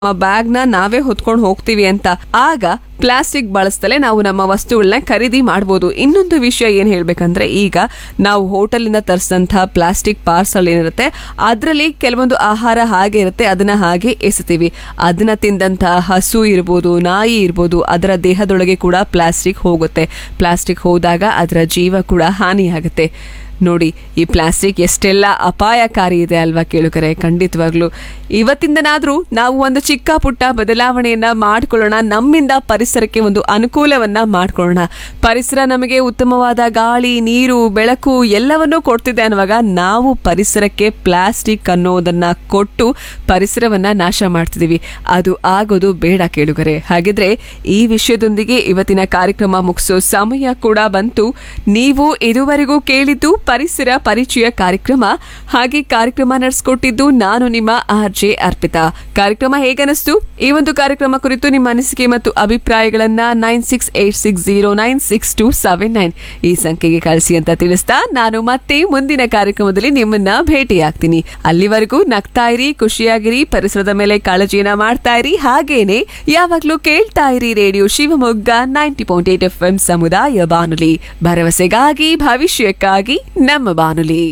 ಬ್ಯಾಗ್ನ ನಾವೇ ಹೊತ್ಕೊಂಡು ಹೋಗ್ತೀವಿ ಅಂತ ಆಗ ಪ್ಲಾಸ್ಟಿಕ್ ಬಳಸ್ತಲೇ ನಾವು ನಮ್ಮ ವಸ್ತುಗಳನ್ನ ಖರೀದಿ ಮಾಡ್ಬೋದು ಇನ್ನೊಂದು ವಿಷಯ ಏನ್ ಹೇಳ್ಬೇಕಂದ್ರೆ ಈಗ ನಾವು ಹೋಟೆಲಿಂದ ತರಿಸಿದಂತಹ ಪ್ಲಾಸ್ಟಿಕ್ ಪಾರ್ಸಲ್ ಏನಿರುತ್ತೆ ಅದರಲ್ಲಿ ಕೆಲವೊಂದು ಆಹಾರ ಹಾಗೆ ಇರುತ್ತೆ ಅದನ್ನ ಹಾಗೆ ಎಸಿತೀವಿ ಅದನ್ನ ತಿಂದಂತಹ ಹಸು ಇರ್ಬೋದು ನಾಯಿ ಇರ್ಬೋದು ಅದರ ದೇಹದೊಳಗೆ ಕೂಡ ಪ್ಲಾಸ್ಟಿಕ್ ಹೋಗುತ್ತೆ ಪ್ಲಾಸ್ಟಿಕ್ ಹೋದಾಗ ಅದರ ಜೀವ ಕೂಡ ಹಾನಿಯಾಗುತ್ತೆ ನೋಡಿ ಈ ಪ್ಲಾಸ್ಟಿಕ್ ಎಷ್ಟೆಲ್ಲ ಅಪಾಯಕಾರಿ ಇದೆ ಅಲ್ವಾ ಕೇಳುಕರೆ ಖಂಡಿತವಾಗ್ಲು ಇವತ್ತಿಂದನಾದ್ರೂ ನಾವು ಒಂದು ಚಿಕ್ಕ ಪುಟ್ಟ ಬದಲಾವಣೆಯನ್ನ ಮಾಡ್ಕೊಳ್ಳೋಣ ನಮ್ಮಿಂದ ಪರಿಸರಕ್ಕೆ ಒಂದು ಅನುಕೂಲವನ್ನ ಮಾಡ್ಕೊಳ್ಳೋಣ ಪರಿಸರ ನಮಗೆ ಉತ್ತಮವಾದ ಗಾಳಿ ನೀರು ಬೆಳಕು ಎಲ್ಲವನ್ನೂ ಕೊಡ್ತಿದೆ ಅನ್ನುವಾಗ ನಾವು ಪರಿಸರಕ್ಕೆ ಪ್ಲಾಸ್ಟಿಕ್ ಅನ್ನೋದನ್ನ ಕೊಟ್ಟು ಪರಿಸರವನ್ನ ನಾಶ ಮಾಡ್ತಿದೀವಿ ಅದು ಆಗೋದು ಬೇಡ ಕೇಳುಗರೆ ಹಾಗಿದ್ರೆ ಈ ವಿಷಯದೊಂದಿಗೆ ಇವತ್ತಿನ ಕಾರ್ಯಕ್ರಮ ಮುಗಿಸೋ ಸಮಯ ಕೂಡ ಬಂತು ನೀವು ಇದುವರೆಗೂ ಕೇಳಿದ್ದು ಪರಿಸರ ಪರಿಚಯ ಕಾರ್ಯಕ್ರಮ ಹಾಗೆ ಕಾರ್ಯಕ್ರಮ ನಡೆಸ್ಕೊಟ್ಟಿದ್ದು ನಾನು ನಿಮ್ಮ ಆರ್ ಜೆ ಅರ್ಪಿತಾ ಕಾರ್ಯಕ್ರಮ ಹೇಗನಿಸ್ತು ಈ ಒಂದು ಕಾರ್ಯಕ್ರಮ ಕುರಿತು ನಿಮ್ಮ ಅನಿಸಿಕೆ ಮತ್ತು ಅಭಿಪ್ರಾಯಗಳನ್ನ nine six eight six zero nine six two seven nine ಈ ಸಂಖ್ಯೆಗೆ ಕಳಿಸಿ ಅಂತ ತಿಳಿಸ್ತಾ ನಾನು ಮತ್ತೆ ಮುಂದಿನ ಕಾರ್ಯಕ್ರಮದಲ್ಲಿ ನಿಮ್ಮನ್ನ ಭೇಟಿಯಾಗ್ತೀನಿ ಅಲ್ಲಿವರೆಗೂ ನಗ್ತಾ ಇರಿ ಖುಷಿಯಾಗಿರಿ ಪರಿಸರದ ಮೇಲೆ ಕಾಳಜಿಯನ್ನ ಮಾಡ್ತಾ ಇರಿ ಹಾಗೇನೆ ಯಾವಾಗ್ಲೂ ಕೇಳ್ತಾ ಇರಿ radio Shivamogga ninety point eight F M ಸಮುದಾಯ ಬಾನುಲಿ ಭರವಸೆಗಾಗಿ ಭವಿಷ್ಯಕ್ಕಾಗಿ ನಮ್ಮ ಬಾನುಲಿ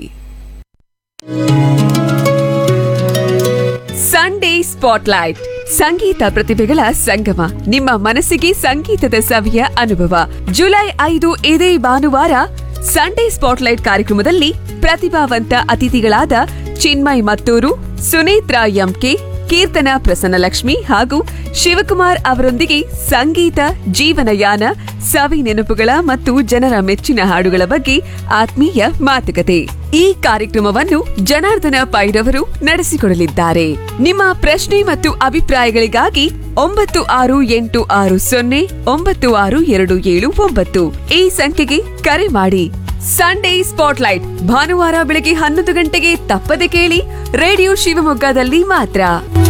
ಸಂಡೇ ಸ್ಪಾಟ್ಲೈಟ್ ಸಂಗೀತ ಪ್ರತಿಭೆಗಳ ಸಂಗಮ ನಿಮ್ಮ ಮನಸ್ಸಿಗೆ ಸಂಗೀತದ ಸವಿಯ ಅನುಭವ ಜುಲೈ ಐದು ಇದೇ ಭಾನುವಾರ ಸಂಡೇ ಸ್ಪಾಟ್ಲೈಟ್ ಕಾರ್ಯಕ್ರಮದಲ್ಲಿ ಪ್ರತಿಭಾವಂತ ಅತಿಥಿಗಳಾದ ಚಿನ್ಮಯ್ ಮತ್ತೂರು ಸುನೇತ್ರ ಎಂಕೆ ಕೀರ್ತನ ಪ್ರಸನ್ನಲಕ್ಷ್ಮಿ ಹಾಗೂ ಶಿವಕುಮಾರ್ ಅವರೊಂದಿಗೆ ಸಂಗೀತ ಜೀವನಯಾನ ಸವಿ ನೆನಪುಗಳ ಮತ್ತು ಜನರ ಮೆಚ್ಚಿನ ಹಾಡುಗಳ ಬಗ್ಗೆ ಆತ್ಮೀಯ ಮಾತುಕತೆ ಈ ಕಾರ್ಯಕ್ರಮವನ್ನು ಜನಾರ್ದನ ಪೈರವರು ನಡೆಸಿಕೊಡಲಿದ್ದಾರೆ ನಿಮ್ಮ ಪ್ರಶ್ನೆ ಮತ್ತು ಅಭಿಪ್ರಾಯಗಳಿಗಾಗಿ ಒಂಬತ್ತು ಆರು ಎಂಟು ಆರು ಸೊನ್ನೆ ಒಂಬತ್ತು ಆರು ಎರಡು ಏಳು ಒಂಬತ್ತು ಈ ಸಂಖ್ಯೆಗೆ ಕರೆ ಮಾಡಿ ಸಂಡೇ ಸ್ಪಾಟ್ಲೈಟ್ ಭಾನುವಾರ ಬೆಳಗ್ಗೆ ಹನ್ನೊಂದು ಗಂಟೆಗೆ ತಪ್ಪದೆ ಕೇಳಿ ರೇಡಿಯೋ ಶಿವಮೊಗ್ಗದಲ್ಲಿ ಮಾತ್ರ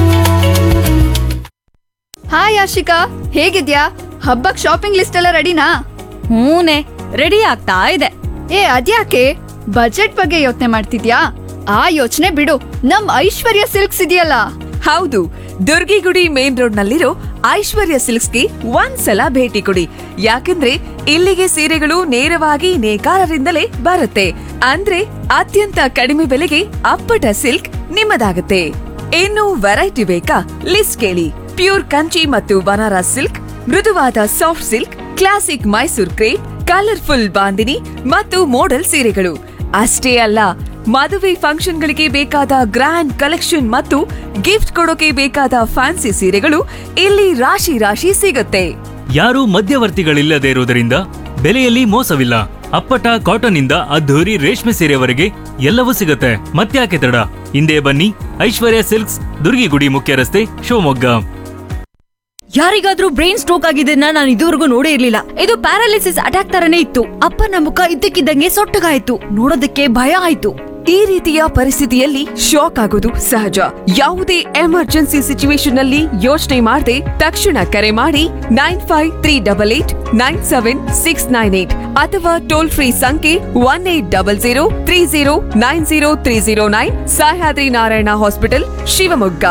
ಹಾಯ್ ಆಶಿಕಾ ಹೇಗಿದ್ಯಾ ಹಬ್ಬಕ್ ಶಾಪಿಂಗ್ ಲಿಸ್ಟ್ ಎಲ್ಲ ರೆಡಿನಾ ಹೂನೆ ರೆಡಿ ಆಗ್ತಾ ಇದೆ ಏ ಅದ್ಯಾಕೆ ಬಜೆಟ್ ಬಗ್ಗೆ ಯೋಚನೆ ಮಾಡ್ತಿದ್ಯಾ ಆ ಯೋಚನೆ ಬಿಡು ನಮ್ ಐಶ್ವರ್ಯ ಸಿಲ್ಕ್ಸ್ ಇದೆಯಲ್ಲ ಹೌದು ದುರ್ಗಿಗುಡಿ ಮೇನ್ ರೋಡ್ ನಲ್ಲಿರೋ ಐಶ್ವರ್ಯ ಸಿಲ್ಕ್ಸ್ಗೆ ಒಂದ್ಸಲ ಭೇಟಿ ಕೊಡಿ ಯಾಕಂದ್ರೆ ಇಲ್ಲಿಗೆ ಸೀರೆಗಳು ನೇರವಾಗಿ ನೇಕಾರರಿಂದಲೇ ಬರುತ್ತೆ ಅಂದ್ರೆ ಅತ್ಯಂತ ಕಡಿಮೆ ಬೆಲೆಗೆ ಅಪ್ಪಟ ಸಿಲ್ಕ್ ನಿಮ್ಮದಾಗುತ್ತೆ ಇನ್ನು ವೆರೈಟಿ ಬೇಕಾ ಲಿಸ್ಟ್ ಕೇಳಿ ಪ್ಯೂರ್ ಕಂಚಿ ಮತ್ತು ಬನಾರಸ್ ಸಿಲ್ಕ್ ಮೃದುವಾದ soft silk classic Mysore crepe colourful bandhani ಮತ್ತು ಮೋಡಲ್ ಸೀರೆಗಳು ಅಷ್ಟೇ ಅಲ್ಲ ಮದುವೆ ಫಂಕ್ಷನ್ಗಳಿಗೆ ಬೇಕಾದ ಗ್ರ್ಯಾಂಡ್ ಕಲೆಕ್ಷನ್ ಮತ್ತು ಗಿಫ್ಟ್ ಕೊಡೋಕೆ ಬೇಕಾದ ಫ್ಯಾನ್ಸಿ ಸೀರೆಗಳು ಇಲ್ಲಿ ರಾಶಿ ರಾಶಿ ಸಿಗುತ್ತೆ ಯಾರೂ ಮಧ್ಯವರ್ತಿಗಳಿಲ್ಲದೆ ಇರುವುದರಿಂದ ಬೆಲೆಯಲ್ಲಿ ಮೋಸವಿಲ್ಲ ಅಪ್ಪಟ ಕಾಟನ್ ಇಂದ ಅದ್ಧೂರಿ ರೇಷ್ಮೆ ಸೀರೆವರೆಗೆ ಎಲ್ಲವೂ ಸಿಗುತ್ತೆ ಮತ್ತ್ಯಾಕೆ ತಡ ಹಿಂದೆ ಬನ್ನಿ ಐಶ್ವರ್ಯ ಸಿಲ್ಕ್ಸ್ ದುರ್ಗಿಗುಡಿ ಮುಖ್ಯ ರಸ್ತೆ ಶಿವಮೊಗ್ಗ ಯಾರಿಗಾದ್ರೂ ಬ್ರೈನ್ ಸ್ಟ್ರೋಕ್ ಆಗಿದ್ದನ್ನ ನಾನು ಇದುವರೆಗೂ ನೋಡೇ ಇರ್ಲಿಲ್ಲ ಇದು ಪ್ಯಾರಾಲಿಸಿಸ್ ಅಟ್ಯಾಕ್ ತರನೇ ಇತ್ತು ಅಪ್ಪನ ಮುಖ ಇದ್ದಕ್ಕಿದ್ದಂಗೆ ಸೊಟ್ಟಗಾಯ್ತು ನೋಡೋದಕ್ಕೆ ಭಯ ಆಯ್ತು ಈ ರೀತಿಯ ಪರಿಸ್ಥಿತಿಯಲ್ಲಿ ಶಾಕ್ ಆಗೋದು ಸಹಜ ಯಾವುದೇ ಎಮರ್ಜೆನ್ಸಿ ಸಿಚುವೇಶನ್ ನಲ್ಲಿ ಯೋಚನೆ ಮಾಡದೆ ತಕ್ಷಣ ಕರೆ ಮಾಡಿ nine five three double eight nine seven six nine eight ಅಥವಾ ಟೋಲ್ ಫ್ರೀ ಸಂಖ್ಯೆ one eight double zero three zero nine zero three zero nine Sahyadri Narayana hospital Shivamogga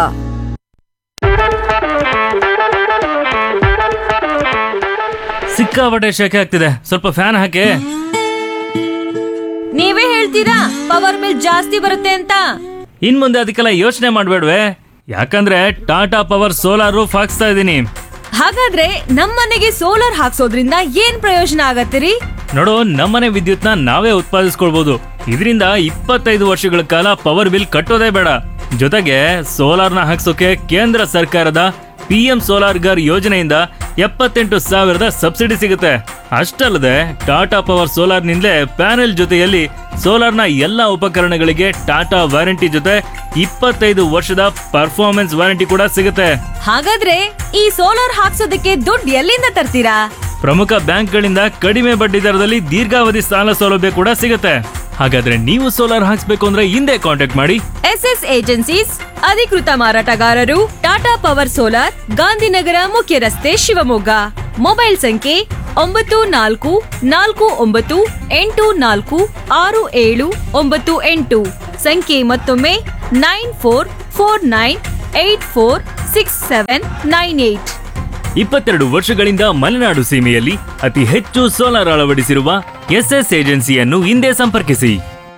ಸಿಕ್ಕಾಪಟ್ಟೆ ಶೆಕೆ ಆಗ್ತಿದೆ ಸ್ವಲ್ಪ ಫ್ಯಾನ್ ಹಾಕಿ ನೀವೇ ಹೇಳ್ತೀರಾ ಪವರ್ ಬಿಲ್ ಜಾಸ್ತಿ ಬರುತ್ತೆ ಅಂತ ಇನ್ ಮುಂದೆ ಅದಕ್ಕೆಲ್ಲ ಯೋಚನೆ ಮಾಡ್ಬೇಡ್ವೆ ಯಾಕಂದ್ರೆ ಟಾಟಾ ಪವರ್ ಸೋಲಾರ್ ಹಾಕ್ಸ್ತಾ ಇದ್ದೀನಿ ಹಾಗಾದ್ರೆ ನಮ್ಮನೆಗೆ ಸೋಲಾರ್ ಹಾಕ್ಸೋದ್ರಿಂದ ಏನ್ ಪ್ರಯೋಜನ ಆಗತ್ತಿರಿ ನೋಡು ನಮ್ಮನೆ ವಿದ್ಯುತ್ನ ನಾವೇ ಉತ್ಪಾದಿಸ್ಕೊಳ್ಬಹುದು ಇದರಿಂದ ಇಪ್ಪತ್ತೈದು ವರ್ಷಗಳ ಕಾಲ ಪವರ್ ಬಿಲ್ ಕಟ್ಟೋದೇ ಬೇಡ ಜೊತೆಗೆ ಸೋಲಾರ್ನ ಹಾಕ್ಸೋಕೆ ಕೇಂದ್ರ ಸರ್ಕಾರದ ಪಿ ಎಂ ಸೋಲಾರ್ ಗರ್ ಯೋಜನೆಯಿಂದ ಎಪ್ಪತ್ತೆಂಟು ಸಾವಿರದ ಸಬ್ಸಿಡಿ ಸಿಗುತ್ತೆ ಅಷ್ಟಲ್ಲದೆ ಟಾಟಾ ಪವರ್ ಸೋಲಾರ್ನಿಂದಲೇ ಪ್ಯಾನೆಲ್ ಜೊತೆಯಲ್ಲಿ ಸೋಲಾರ್ನ ಎಲ್ಲ ಉಪಕರಣಗಳಿಗೆ ಟಾಟಾ ವಾರಂಟಿ ಜೊತೆ ಇಪ್ಪತ್ತೈದು ವರ್ಷದ ಪರ್ಫಾರ್ಮೆನ್ಸ್ ವಾರಂಟಿ ಕೂಡ ಸಿಗುತ್ತೆ ಹಾಗಾದ್ರೆ ಈ ಸೋಲಾರ್ ಹಾಕ್ಸೋದಕ್ಕೆ ದುಡ್ಡು ಎಲ್ಲಿಂದ ತರ್ತೀರಾ ಪ್ರಮುಖ ಬ್ಯಾಂಕ್ಗಳಿಂದ ಕಡಿಮೆ ಬಡ್ಡಿ ದರದಲ್ಲಿ ದೀರ್ಘಾವಧಿ ಸಾಲ ಸೌಲಭ್ಯ ಕೂಡ ಸಿಗುತ್ತೆ ಹಾಗಾದ್ರೆ ನೀವು ಸೋಲಾರ್ ಹಾಕ್ಸ್ಬೇಕು ಅಂದ್ರೆ ಹಿಂದೆ ಕಾಂಟ್ಯಾಕ್ಟ್ ಮಾಡಿ ಎಸ್ ಎಸ್ ಏಜೆನ್ಸೀಸ್ ಅಧಿಕೃತ ಮಾರಾಟಗಾರರು ಟಾಟಾ ಪವರ್ ಸೋಲಾರ್ ಗಾಂಧಿನಗರ ಮುಖ್ಯ ರಸ್ತೆ ಶಿವಮೊಗ್ಗ ಮೊಬೈಲ್ ಸಂಖ್ಯೆ ಒಂಬತ್ತು ನಾಲ್ಕು ನಾಲ್ಕು ಒಂಬತ್ತು ಎಂಟು ನಾಲ್ಕು ಆರು ಏಳು ಒಂಬತ್ತು ಎಂಟು ಸಂಖ್ಯೆ ಮತ್ತೊಮ್ಮೆ nine four four nine eight four six seven nine eight ಇಪ್ಪತ್ತೆರಡು ವರ್ಷಗಳಿಂದ ಮಲೆನಾಡು ಸೀಮೆಯಲ್ಲಿ ಅತಿ ಹೆಚ್ಚು ಸೋಲಾರ್ ಅಳವಡಿಸಿರುವ ಎಸ್ಎಸ್ ಏಜೆನ್ಸಿಯನ್ನು ಹಿಂದೆ ಸಂಪರ್ಕಿಸಿ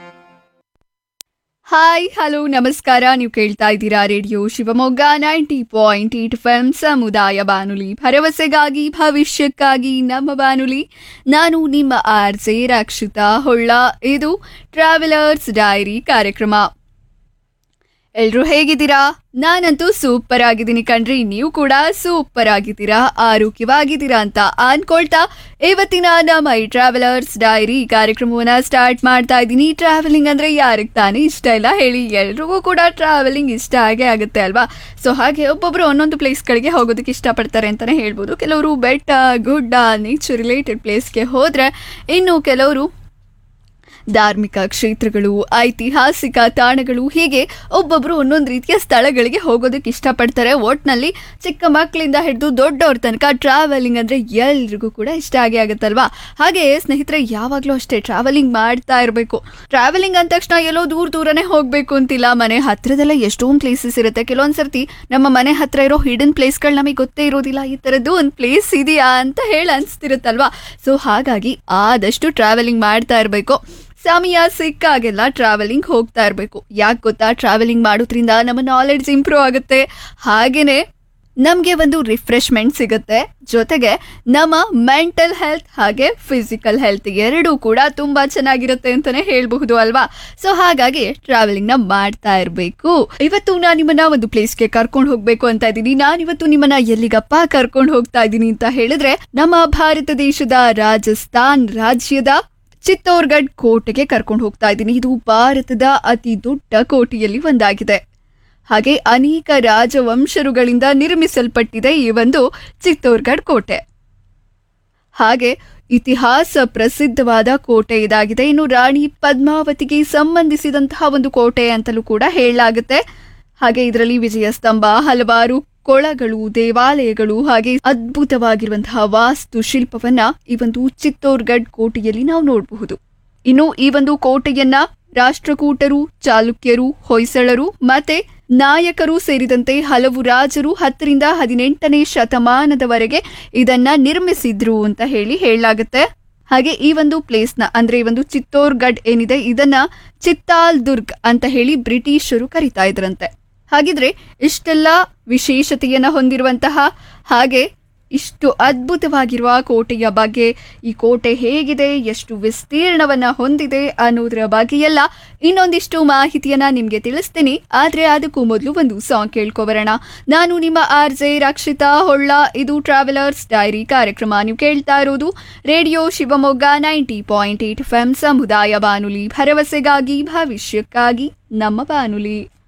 ಹಾಯ್ ಹಲೋ ನಮಸ್ಕಾರ ನೀವು ಕೇಳ್ತಾ ಇದ್ದೀರಾ radio Shivamogga ninety point eight F M ಸಮುದಾಯ ಬಾನುಲಿ ಭರವಸೆಗಾಗಿ ಭವಿಷ್ಯಕ್ಕಾಗಿ ನಮ್ಮ ಬಾನುಲಿ ನಾನು ನಿಮ್ಮ ಆರ್ ಜೆ ರಕ್ಷಿತಾ ಹೊಳ್ಳ ಇದು ಟ್ರಾವೆಲರ್ಸ್ ಡೈರಿ ಕಾರ್ಯಕ್ರಮ ಎಲ್ರೂ ಹೇಗಿದ್ದೀರಾ ನಾನಂತೂ ಸೂಪರ್ ಆಗಿದ್ದೀನಿ ಕಣ್ರಿ ನೀವು ಕೂಡ ಸೂಪರ್ ಆಗಿದ್ದೀರಾ ಆರೋಗ್ಯವಾಗಿದ್ದೀರಾ ಅಂತ ಅನ್ಕೊಳ್ತಾ ಇವತ್ತಿನ ನಮ್ಮ ಈ ಟ್ರಾವೆಲರ್ಸ್ ಡೈರಿ ಕಾರ್ಯಕ್ರಮವನ್ನ ಸ್ಟಾರ್ಟ್ ಮಾಡ್ತಾ ಇದ್ದೀನಿ ಟ್ರಾವೆಲಿಂಗ್ ಅಂದ್ರೆ ಯಾರಿಗೆ ತಾನೇ ಇಷ್ಟ ಇಲ್ಲ ಹೇಳಿ ಎಲ್ರಿಗೂ ಕೂಡ ಟ್ರಾವೆಲಿಂಗ್ ಇಷ್ಟ ಆಗೇ ಆಗುತ್ತೆ ಅಲ್ವಾ ಸೊ ಹಾಗೆ ಒಬ್ಬೊಬ್ರು ಒಂದೊಂದು ಪ್ಲೇಸ್ಗಳಿಗೆ ಹೋಗೋದಕ್ಕೆ ಇಷ್ಟಪಡ್ತಾರೆ ಅಂತಾನೆ ಹೇಳ್ಬೋದು ಕೆಲವರು ಬೆಟ್ಟ ಗುಡ್ಡ ನೇಚರ್ ರಿಲೇಟೆಡ್ ಪ್ಲೇಸ್ಗೆ ಹೋದ್ರೆ ಇನ್ನು ಕೆಲವರು ಧಾರ್ಮಿಕ ಕ್ಷೇತ್ರಗಳು ಐತಿಹಾಸಿಕ ತಾಣಗಳು ಹೀಗೆ ಒಬ್ಬೊಬ್ರು ಒಂದೊಂದು ರೀತಿಯ ಸ್ಥಳಗಳಿಗೆ ಹೋಗೋದಕ್ಕೆ ಇಷ್ಟಪಡ್ತಾರೆ ಒಟ್ನಲ್ಲಿ ಚಿಕ್ಕ ಮಕ್ಕಳಿಂದ ಹಿಡಿದು ದೊಡ್ಡವ್ರ ತನಕ ಟ್ರಾವೆಲಿಂಗ್ ಅಂದ್ರೆ ಎಲ್ರಿಗೂ ಕೂಡ ಇಷ್ಟ ಆಗೇ ಆಗುತ್ತಲ್ವಾ ಹಾಗೆ ಸ್ನೇಹಿತರೆ ಯಾವಾಗಲೂ ಅಷ್ಟೇ ಟ್ರಾವೆಲಿಂಗ್ ಮಾಡ್ತಾ ಇರಬೇಕು ಟ್ರಾವೆಲಿಂಗ್ ಅಂದ ತಕ್ಷಣ ಎಲ್ಲೋ ದೂರ ದೂರನೇ ಹೋಗಬೇಕು ಅಂತಿಲ್ಲ ಮನೆ ಹತ್ರದಲ್ಲೇ ಎಷ್ಟೊಂದು ಪ್ಲೇಸಸ್ ಇರುತ್ತೆ ಕೆಲವೊಂದು ಸರ್ತಿ ನಮ್ಮ ಮನೆ ಹತ್ರ ಇರೋ ಹಿಡನ್ ಪ್ಲೇಸ್ಗಳು ನಮಗೆ ಗೊತ್ತೇ ಇರೋದಿಲ್ಲ ಈ ಥರದ್ದು ಒಂದು ಪ್ಲೇಸ್ ಇದೆಯಾ ಅಂತ ಹೇಳಿ ಅನಿಸ್ತಿರುತ್ತಲ್ವಾ ಸೊ ಹಾಗಾಗಿ ಆದಷ್ಟು ಟ್ರಾವೆಲಿಂಗ್ ಮಾಡ್ತಾ ಇರಬೇಕು ಸಮಯ ಸಿಕ್ಕಾಗೆಲ್ಲ ಟ್ರಾವೆಲಿಂಗ್ ಹೋಗ್ತಾ ಇರಬೇಕು ಯಾಕೆ ಗೊತ್ತಾ ಟ್ರಾವೆಲಿಂಗ್ ಮಾಡೋದ್ರಿಂದ ನಮ್ಮ ನಾಲೆಡ್ಜ್ ಇಂಪ್ರೂವ್ ಆಗುತ್ತೆ ಹಾಗೇನೆ ನಮಗೆ ಒಂದು ರಿಫ್ರೆಶ್ಮೆಂಟ್ ಸಿಗುತ್ತೆ ಜೊತೆಗೆ ನಮ್ಮ ಮೆಂಟಲ್ ಹೆಲ್ತ್ ಹಾಗೆ ಫಿಸಿಕಲ್ ಹೆಲ್ತ್ ಎರಡೂ ಕೂಡ ತುಂಬಾ ಚೆನ್ನಾಗಿರುತ್ತೆ ಅಂತಾನೆ ಹೇಳ್ಬಹುದು ಅಲ್ವಾ ಸೊ ಹಾಗಾಗಿ ಟ್ರಾವೆಲಿಂಗ್ ನ ಮಾಡ್ತಾ ಇರಬೇಕು ಇವತ್ತು ನಾನು ನಿಮ್ಮನ್ನ ಒಂದು ಪ್ಲೇಸ್ಗೆ ಕರ್ಕೊಂಡು ಹೋಗ್ಬೇಕು ಅಂತ ಇದ್ದೀನಿ ನಾನಿವತ್ತು ನಿಮ್ಮನ್ನ ಎಲ್ಲಿಗಪ್ಪ ಕರ್ಕೊಂಡು ಹೋಗ್ತಾ ಇದ್ದೀನಿ ಅಂತ ಹೇಳಿದ್ರೆ ನಮ್ಮ ಭಾರತ ದೇಶದ ರಾಜಸ್ಥಾನ್ ರಾಜ್ಯದ ಚಿತ್ತೋರ್ಗಢ್ ಕೋಟೆಗೆ ಕರ್ಕೊಂಡು ಹೋಗ್ತಾ ಇದ್ದೀನಿ ಇದು ಭಾರತದ ಅತಿ ದೊಡ್ಡ ಕೋಟೆಯಲ್ಲಿ ಒಂದಾಗಿದೆ ಹಾಗೆ ಅನೇಕ ರಾಜವಂಶರುಗಳಿಂದ ನಿರ್ಮಿಸಲ್ಪಟ್ಟಿದೆ ಈ ಒಂದು ಚಿತ್ತೋರ್ಗಢ್ ಕೋಟೆ ಹಾಗೆ ಇತಿಹಾಸ ಪ್ರಸಿದ್ಧವಾದ ಕೋಟೆ ಇದಾಗಿದೆ ಇನ್ನು ರಾಣಿ ಪದ್ಮಾವತಿಗೆ ಸಂಬಂಧಿಸಿದಂತಹ ಒಂದು ಕೋಟೆ ಅಂತಲೂ ಕೂಡ ಹೇಳಲಾಗುತ್ತೆ ಹಾಗೆ ಇದರಲ್ಲಿ ವಿಜಯ ಸ್ತಂಭ ಹಲವಾರು ಕೊಳಗಳು ದೇವಾಲಯಗಳು ಹಾಗೆ ಅದ್ಭುತವಾಗಿರುವಂತಹ ವಾಸ್ತು ಶಿಲ್ಪವನ್ನ ಈ ಒಂದು ಚಿತ್ತೋರ್ಗಢ್ ಕೋಟೆಯಲ್ಲಿ ನಾವು ನೋಡಬಹುದು ಇನ್ನು ಈ ಒಂದು ಕೋಟೆಯನ್ನ ರಾಷ್ಟ್ರಕೂಟರು ಚಾಲುಕ್ಯರು ಹೊಯ್ಸಳರು ಮತ್ತೆ ನಾಯಕರು ಸೇರಿದಂತೆ ಹಲವು ರಾಜರು ಹತ್ತರಿಂದ ಹದಿನೆಂಟನೇ ಶತಮಾನದವರೆಗೆ ಇದನ್ನ ನಿರ್ಮಿಸಿದ್ರು ಅಂತ ಹೇಳಿ ಹೇಳಲಾಗುತ್ತೆ ಹಾಗೆ ಈ ಒಂದು ಪ್ಲೇಸ್ನ ಅಂದ್ರೆ ಈ ಒಂದು ಚಿತ್ತೋರ್ಗಢ್ ಏನಿದೆ ಇದನ್ನ ಚಿತ್ತಾಲ್ ದುರ್ಗ್ ಅಂತ ಹೇಳಿ ಬ್ರಿಟಿಷರು ಕರಿತಾ ಇದ್ರಂತೆ ಹಾಗಿದ್ರೆ ಇಷ್ಟೆಲ್ಲ ವಿಶೇಷತೆಯನ್ನ ಹೊಂದಿರುವಂತಹ ಹಾಗೆ ಇಷ್ಟು ಅದ್ಭುತವಾಗಿರುವ ಕೋಟೆಯ ಬಗ್ಗೆ ಈ ಕೋಟೆ ಹೇಗಿದೆ ಎಷ್ಟು ವಿಸ್ತೀರ್ಣವನ್ನ ಹೊಂದಿದೆ ಅನ್ನೋದರ ಬಗ್ಗೆ ಎಲ್ಲ ಇನ್ನೊಂದಿಷ್ಟು ಮಾಹಿತಿಯನ್ನ ನಿಮ್ಗೆ ತಿಳಿಸ್ತೀನಿ ಆದ್ರೆ ಅದಕ್ಕೂ ಮೊದಲು ಒಂದು ಸಾಂಗ್ ಕೇಳ್ಕೊಬರೋಣ ನಾನು ನಿಮ್ಮ ಆರ್ ಜೆ ರಕ್ಷಿತಾ ಹೊಳ್ಳ ಇದು ಟ್ರಾವೆಲರ್ಸ್ ಡೈರಿ ಕಾರ್ಯಕ್ರಮ ನೀವು ಕೇಳ್ತಾ ಇರೋದು radio Shivamogga ninety point eight F M ಸಮುದಾಯ ಬಾನುಲಿ ಭರವಸೆಗಾಗಿ ಭವಿಷ್ಯಕ್ಕಾಗಿ ನಮ್ಮ ಬಾನುಲಿ